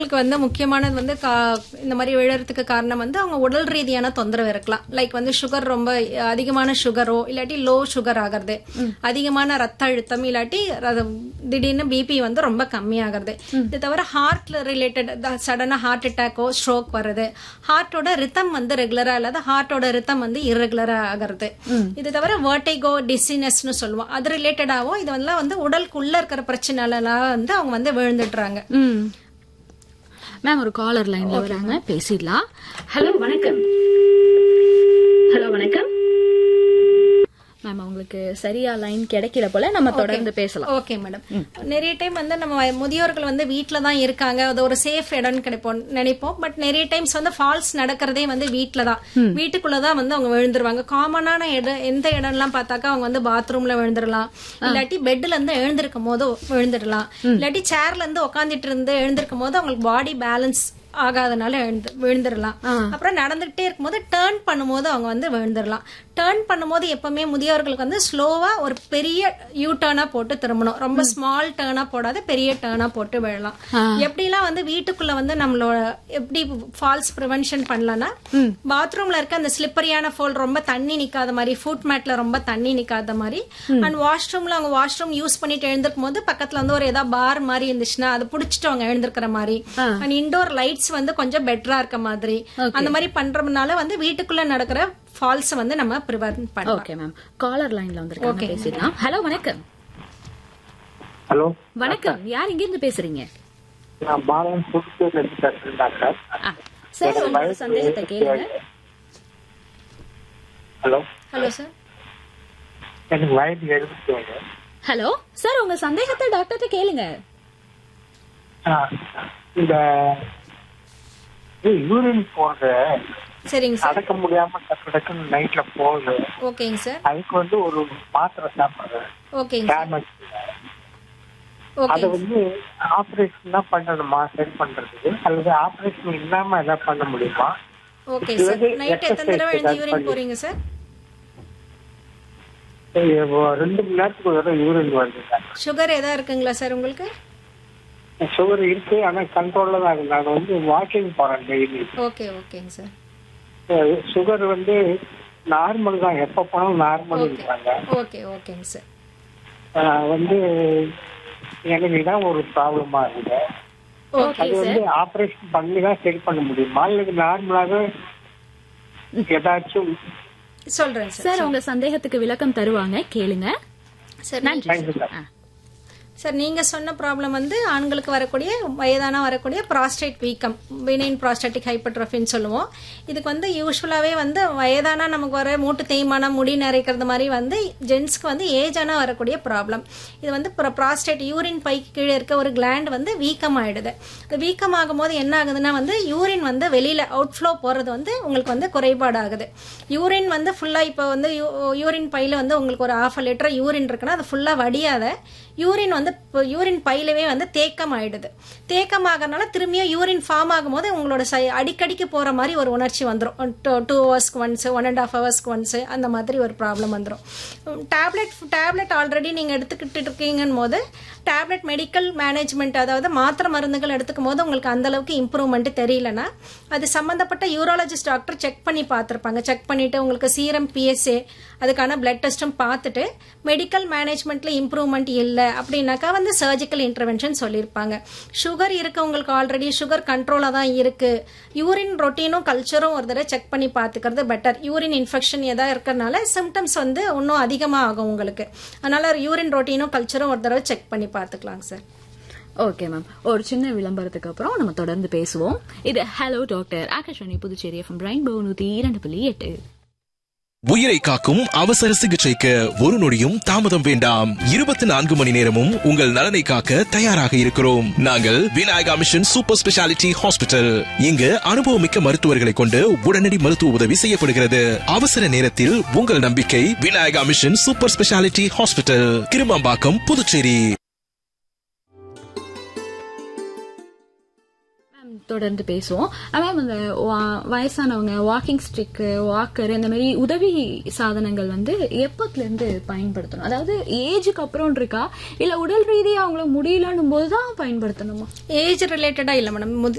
உங்களுக்கு வந்து முக்கியமானது வந்து கா- இந்த மாதிரி விழறதுக்கு காரணம் வந்து அவங்க உடல் ரீதியான தொந்தரவு இருக்கலாம் லைக் வந்து சுகர் ரொம்ப அதிகமான சுகரோ இல்லாட்டி லோ சுகர் ஆகிறது அதிகமான ரத்த அழுத்தம் இல்லாட்டி ர- திடீர்னு பிபி வந்து ரொம்ப கம்மியாகிறது இது தவிர ஹார்ட்ல ரிலேட்டட் சடனா ஹார்ட் அட்டாக்கோ ஸ்ட்ரோக் வருது ஹார்ட்டோட ரித்தம் வந்து ரெகுலரா இல்லாத ஹார்ட்டோட ரித்தம் வந்து irregular-ஆ ஆகிறது இது தவிர வேர்டைகோ டிசினஸ்னு சொல்லுவோம் அது ரிலேட்டடாவும் இது வந்து வந்து உடலுக்குள்ள இருக்கிற பிரச்சனைலாம் வந்து அவங்க வந்து விழுந்துடுறாங்க ம் மேம் ஒரு காலர் லைன்ல வராங்க பேசிடலாம் ஹலோ வணக்கம் ஹலோ வணக்கம் மேம் அவங்களுக்கு சரியா லைன் கிடைக்கல போல நம்ம தொடர்ந்து பேசலாம் ஓகே மேடம் நிறைய டைம் வந்து நம்ம முதியோர்கள் வந்து வீட்ல தான் இருக்காங்க அது ஒரு சேஃப் இடம்னு கிடைப்போம் நினைப்போம் பட் நிறைய டைம்ஸ் வந்து ஃபால்ஸ் நடக்கிறதே வந்து வீட்ல தான் வீட்டுக்குள்ள தான் வந்து அவங்க விழுந்துருவாங்க காமனான இடம் எந்த இடம்லாம் பார்த்தாக்கா அவங்க வந்து பாத்ரூம்ல விழுந்துடலாம் இல்லாட்டி பெட்ல இருந்து எழுந்திருக்கும் போது விழுந்துடலாம் இல்லாட்டி சேர்ல இருந்து உட்காந்துட்டு இருந்து எழுந்திருக்கும் போது அவங்களுக்கு பாடி பேலன்ஸ் ஆகாதனால எழுந்து விழுந்துடலாம் அப்புறம் நடந்துகிட்டே இருக்கும்போது டேர்ன் பண்ணும்போது அவங்க வந்து விழுந்துடலாம் டேர்ன் பண்ணும்போது எப்பவுமே முதியவர்களுக்கு வந்து ஸ்லோவா ஒரு பெரிய யூ டேர்னா போட்டு திரும்பணும் ரொம்ப ஸ்மால் டேர்னா போடாத பெரிய டேர்னா போட்டு விழலாம் எப்படிலாம் வந்து வீட்டுக்குள்ள வந்து நம்மளோட எப்படி ஃபால்ஸ் ப்ரிவென்ஷன் பண்ணலாம்னா பாத்ரூம்ல இருக்க அந்த ஸ்லிப்பரியான ஃபோல் ரொம்ப தண்ணி நிக்காத மாதிரி ஃபுட் மேட்ல ரொம்ப தண்ணி நிக்காத மாதிரி அண்ட் வாஷ்ரூம்ல அவங்க வாஷ்ரூம் யூஸ் பண்ணிட்டு எழுந்திருக்கும் போது பக்கத்துல வந்து ஒரு ஏதாவது பார் மாதிரி இருந்துச்சுன்னா அதை புடிச்சிட்டு அவங்க எழுந்திருக்கிற மாதிரி அண்ட் இண்டோர் லைட்ஸ் வந்து கொஞ்சம் பெட்டரா இருக்க மாதிரி அந்த மாதிரி பண்றதுனால வந்து வீட்டுக்குள்ள நடக்கிற ஃபால்ஸ் வந்து நம்ம ப்ரிவென்ட் பண்ணலாம் ஓகே மேம் காலர் லைன்ல வந்திருக்காங்க பேசிடலாம் ஹலோ வணக்கம் ஹலோ வணக்கம் யார் இங்க இருந்து பேசுறீங்க நான் பாலன் புதுச்சேரியில இருந்து பேசுறேன் டாக்டர் ஆ, சார் உங்களோட சந்தேகத்தை கேளுங்க ஹலோ ஹலோ சார் எனக்கு வயது எழுபத்தி ஒன்று ஹலோ சார் உங்க சந்தேகத்தை டாக்டர்கிட்ட கேளுங்க ஆ, இந்த யூரின் போறது சரிங்க சார் அடக்க முடியாம டக்கு டக்குன்னு நைட்ல போகுது ஓகேங்க சார் அதுக்கு வந்து ஒரு மாத்திரை சாப்பிடுறேன் ஓகேங்க சார் டேமேஜ் ஓகே அதை வந்து ஆபரேஷன் தான் பண்ணணுமா சரி பண்றதுக்கு அல்லது ஆபரேஷன் இல்லாம எதாவது பண்ண முடியுமா ஓகே இது சார் வந்து நைட் எத்தனை தடவை exercise எழுந்து யூரின் பண்ணி- போறீங்க சார் இப்போ ரெண்டு மணி நேரத்துக்கு ஒரு தடவை யூரின் வருது சுகர் எதா இருக்குங்களா சார் உங்களுக்கு சுகர் இருக்கு ஆனா கண்ட்ரோல்ல தான் இருக்கு நான் வந்து வாக்கிங் போறேன் டெய்லி ஓகே ஓகேங்க சார் சுகர் வந்து நார்மல் தான் எப்ப போனாலும் நார்மல் இருக்காங்க ஓகே ஓகேங்க சார் ஆஹ் வந்து எனக்கு இதான் ஒரு ப்ராப்ளமா இருக்குது ஓகே அது வந்து ஆபரேஷன் பண்ணி தான் சரி பண்ண முடியுமா இல்லது நார்மலாக ஏதாச்சும் சொல்றேன் சார் சார் உங்க சந்தேகத்துக்கு விளக்கம் தருவாங்க கேளுங்க சார் நன்றி தேங்க்யூ சார் ஆ. சார் நீங்க சொன்ன ப்ராப்ளம் வந்து ஆண்களுக்கு வரக்கூடிய வயதான வரக்கூடிய ப்ராஸ்டேட் வீக்கம் பினைன் ப்ராஸ்டேட்டிக் ஹைப்பர்ட்ரோஃபின்னு சொல்லுவோம் இதுக்கு வந்து யூஸ்வலாவே வந்து வயதானா நமக்கு வர மூட்டு தேய்மானம் முடி நிறைக்கிறது மாதிரி வந்து ஜென்ஸ்க்கு வந்து ஏஜ் ஆனா வரக்கூடிய ப்ராப்ளம் இது வந்து ப்ராஸ்டேட் யூரின் பைக்கு கீழே இருக்க ஒரு கிளாண்ட் வந்து வீக்கம் ஆயிடுது இந்த வீக்கம் ஆகும்போது என்ன ஆகுதுன்னா வந்து யூரின் வந்து வெளியில அவுட்ஃப்ளோ போறது வந்து உங்களுக்கு வந்து குறைபாடாகுது யூரின் வந்து ஃபுல்லா இப்போ வந்து யூரின் பையில வந்து உங்களுக்கு ஒரு ஹாஃப் லிட்டர் யூரின் இருக்குன்னா அது ஃபுல்லா வடியாத யூரின் வந்து யூரின் பையிலவே வந்து தேக்கம் ஆயிடுது தேக்கம் ஆகறனால திரும்பியும் யூரின் ஃபார்ம் ஆகும்போது உங்களோட சை அடிக்கடிக்கு போற மாதிரி ஒரு உணர்ச்சி வந்துடும் டூ ஹவர்ஸ்க்கு ஒன்ஸ் ஒன் அண்ட் ஹாஃப் ஹவர்ஸ்க்கு ஒன்ஸ் அந்த மாதிரி ஒரு ப்ராப்ளம் வந்துடும் டேப்லெட் டேப்லெட் ஆல்ரெடி நீங்க எடுத்துக்கிட்டு இருக்கீங்கன்னு போது டேப்லெட் மெடிக்கல் மேனேஜ்மெண்ட் அதாவது மாத்திரை மருந்துகள் எடுத்துக்கும் போது உங்களுக்கு அந்த அளவுக்கு இம்ப்ரூவ்மெண்ட் தெரியலனா அது சம்பந்தப்பட்ட யூரோலஜிஸ்ட் டாக்டர் செக் பண்ணி பார்த்துருப்பாங்க செக் பண்ணிட்டு உங்களுக்கு சீரம் பிஎஸ்ஏ அதுக்கான பிளட் டெஸ்ட்டும் பார்த்துட்டு மெடிக்கல் மேனேஜ்மெண்ட்ல இம்ப்ரூவ்மெண்ட் இல்லை அப்படின்னாக்கா வந்து சர்ஜிக்கல் இன்டர்வென்ஷன் சொல்லியிருப்பாங்க சுகர் இருக்கவங்களுக்கு ஆல்ரெடி சுகர் கண்ட்ரோலாக தான் இருக்கு யூரின் ரொட்டீனும் கல்ச்சரும் ஒரு தடவை செக் பண்ணி பார்த்துக்கிறது பெட்டர் யூரின் இன்ஃபெக்ஷன் எதா இருக்கறனால சிம்டம்ஸ் வந்து இன்னும் அதிகமாக ஆகும் உங்களுக்கு அதனால யூரின் ரொட்டீனும் கல்ச்சரும் ஒரு தடவை செக் பண்ணி பார்த்துக்கலாங்க சார் ஓகே மேம் ஒரு சின்ன விளம்பரத்துக்கு அப்புறம் நம்ம தொடர்ந்து பேசுவோம் இது hello doctor Akashvani Puducherry FM rainbow நூத்தி இரண்டு புள்ளி எட்டு உயிரை காக்கும் அவசர சிகிச்சைக்கு ஒரு நொடியும் தாமதம் வேண்டாம் இருபத்தி நான்கு மணி நேரமும் உங்கள் நலனை காக்க தயாராக இருக்கிறோம் நாங்கள் Vinayaka mission super speciality hospital இங்கு அனுபவமிக்க மருத்துவர்களை கொண்டு உடனடி மருத்துவ உதவி செய்யப்படுகிறது அவசர நேரத்தில் உங்கள் நம்பிக்கை Vinayaka mission super speciality hospital Kirumampakkam Puducherry ma'am தொடர்ந்து பேசுவோம் மேம் இந்த வா- வயசானவங்க வாக்கிங் ஸ்டிக் வாக்கர் இந்த மாதிரி உதவி சாதனங்கள் வந்து எப்பத்துல இருந்து பயன்படுத்தணும் அதாவது ஏஜுக்கு அப்புறம் இருக்கா இல்ல உடல் ரீதியா அவங்கள முடியலன்னும் போதுதான் பயன்படுத்தணுமா ஏஜ் ரிலேட்டடா இல்ல மேடம்